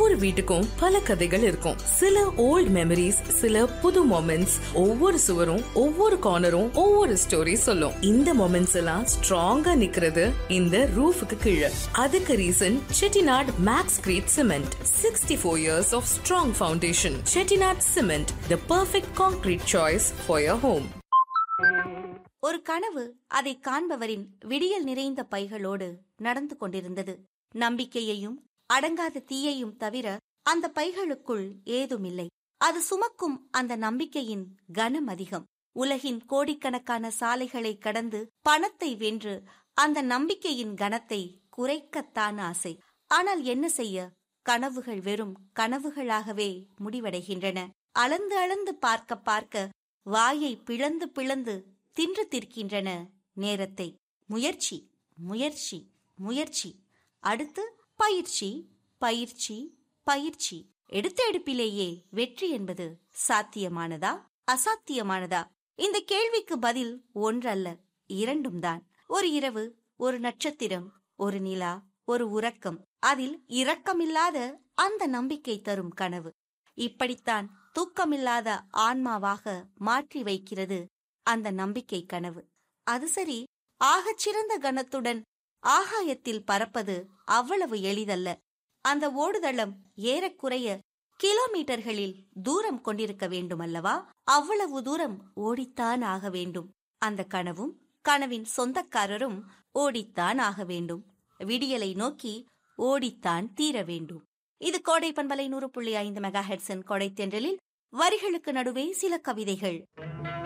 ஒவ்வொரு வீட்டுக்கும் பல கதைகள் இருக்கும் சில ஓல்ட் மெமரிஸ் சில புது மொமெண்ட்ஸ் ஒவ்வொரு சுவரும் ஒவ்வொரு கார்னரும் ஒவ்வொரு ஸ்டோரி சொல்லும் இந்த மொமெண்ட்ஸ் எல்லாம் ஸ்ட்ராங்கா நிக்கிறது இந்த ரூஃபுக்கு கீழே அதுக்கு reason Chettinad Maxcrete cement sixty four years of strong foundation Chettinad cement the perfect concrete choice for your home ஒரு கனவு அதை காண்பவரின் விடியல் நிறைந்த பைகளோடு நடந்து கொண்டிருந்தது நம்பிக்கையையும் அடங்காத தீயையும் தவிர அந்த பைகளுக்குள் ஏதுமில்லை அது சுமக்கும் அந்த நம்பிக்கையின் கனம் அதிகம் உலகின் கோடிக்கணக்கான சாலைகளை கடந்து பணத்தை வென்று அந்த நம்பிக்கையின் கனத்தை குறைக்கத்தான் ஆசை ஆனால் என்ன செய்ய கனவுகள் வெறும் கனவுகளாகவே முடிவடைகின்றன அளந்து அளந்து பார்க்க பார்க்க வாயை பிளந்து பிளந்து தின்று திர்க்கின்றன நேரத்தை முயற்சி முயற்சி முயற்சி அடுத்து பயிற்சி பயிற்சி பயிற்சி எடுத்த எடுப்பிலேயே வெற்றி என்பது சாத்தியமானதா அசாத்தியமானதா இந்த கேள்விக்கு பதில் ஒன்றல்ல இரண்டும் தான் ஒரு இரவு ஒரு நட்சத்திரம் ஒரு நிலா ஒரு உறக்கம் அதில் இரக்கமில்லாத அந்த நம்பிக்கை தரும் கனவு இப்படித்தான் தூக்கமில்லாத ஆன்மாவாக மாற்றி வைக்கிறது அந்த நம்பிக்கை கனவு அது சரி ஆகச் சிறந்த கணத்துடன் ஆகாயத்தில் பறப்பது அவ்வளவு எளிதல்ல அந்த ஓடுதளம் ஏறக்குறைய கிலோமீட்டர்களில் தூரம் கொண்டிருக்க வேண்டும் அல்லவா அவ்வளவு தூரம் ஓடித்தான் ஆக வேண்டும் அந்த கனவும் கனவின் சொந்தக்காரரும் ஓடித்தான் ஆக வேண்டும் விடியலை நோக்கி ஓடித்தான் தீர வேண்டும் இது கோடை பண்பலை நூறு புள்ளி ஐந்து மெகா ஹெட்ஸின் கொடை தென்றலில் வரிகளுக்கு நடுவே சில கவிதைகள்